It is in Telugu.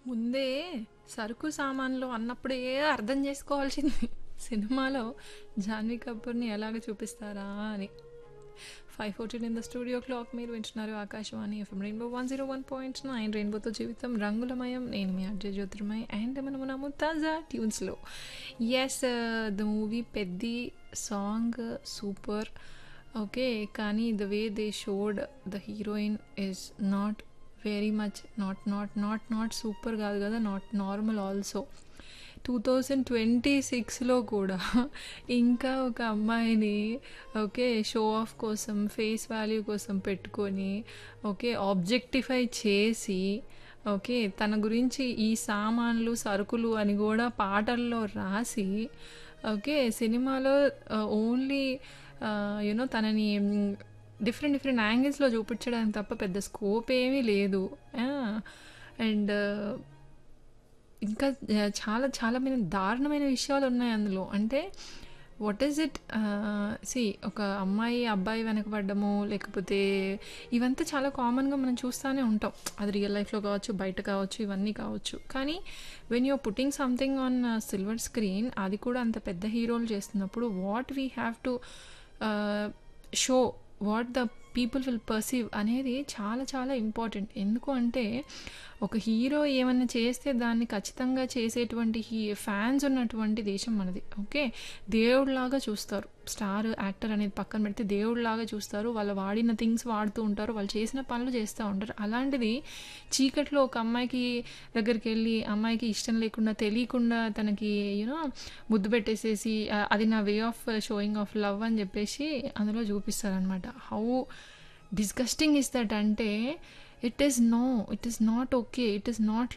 ముందే సరుకు సామాన్లు అన్నప్పుడే అర్థం చేసుకోవాల్సింది సినిమాలో జాన్వీ కపూర్ని ఎలాగ చూపిస్తారా అని five fourteen in the studio clock మీరు వింటున్నారు ఆకాశవాణి FM rainbow one zero one point nine రెయిన్బోతో జీవితం రంగులమయం నేను మీ అర్జయ్ జ్యోతిర్మయ్ అండ్ మనం ఉన్నాము తాజా ట్యూన్స్లో as the movie Peddi song super okay కానీ the way they showed the heroine is not very much not not not not super కాదు కదా not normal also two thousand twenty సిక్స్లో కూడా ఇంకా ఒక అమ్మాయిని ఓకే షో ఆఫ్ కోసం ఫేస్ వాల్యూ కోసం పెట్టుకొని ఓకే ఆబ్జెక్టిఫై చేసి ఓకే తన గురించి ఈ సామాన్లు సరుకులు అని కూడా పాటల్లో రాసి ఓకే సినిమాలో ఓన్లీ యూనో తనని డిఫరెంట్ డిఫరెంట్ యాంగిల్స్లో చూపించడానికి తప్ప పెద్ద స్కోప్ ఏమీ లేదు అండ్ ఇంకా చాలా చాలామైన దారుణమైన విషయాలు ఉన్నాయి అందులో అంటే వాట్ ఈజ్ ఇట్ సి ఒక అమ్మాయి అబ్బాయి వెనకబడ్డము లేకపోతే ఇవంతా చాలా కామన్గా మనం చూస్తూనే ఉంటాం అది రియల్ లైఫ్లో కావచ్చు బయట కావచ్చు ఇవన్నీ కావచ్చు కానీ when you're putting something on silver screen అది కూడా అంత పెద్ద హీరోలు చేస్తున్నప్పుడు what we have to show what the people will perceive అనేది చాలా చాలా ఇంపార్టెంట్ ఎందుకు అంటే ఒక హీరో ఏమన్నా చేస్తే దాన్ని ఖచ్చితంగా చేసేటువంటి హీ ఫ్యాన్స్ ఉన్నటువంటి దేశం మనది ఓకే దేవుడిలాగా చూస్తారు స్టార్ యాక్టర్ అనేది పక్కన పెడితే దేవుడిలాగా చూస్తారు వాళ్ళు వాడిన థింగ్స్ వాడుతూ ఉంటారు వాళ్ళు చేసిన పనులు చేస్తూ ఉంటారు అలాంటిది చీకట్లో ఒక అమ్మాయికి దగ్గరికి వెళ్ళి అమ్మాయికి ఇష్టం లేకుండా తెలియకుండా తనకి యూనో ముద్దు పెట్టేసేసి అది నా way of showing of love అని చెప్పేసి అందులో చూపిస్తారనమాట హౌ డిస్గస్టింగ్ ఇస్ దట్ అంటే it is no it is not okay it is not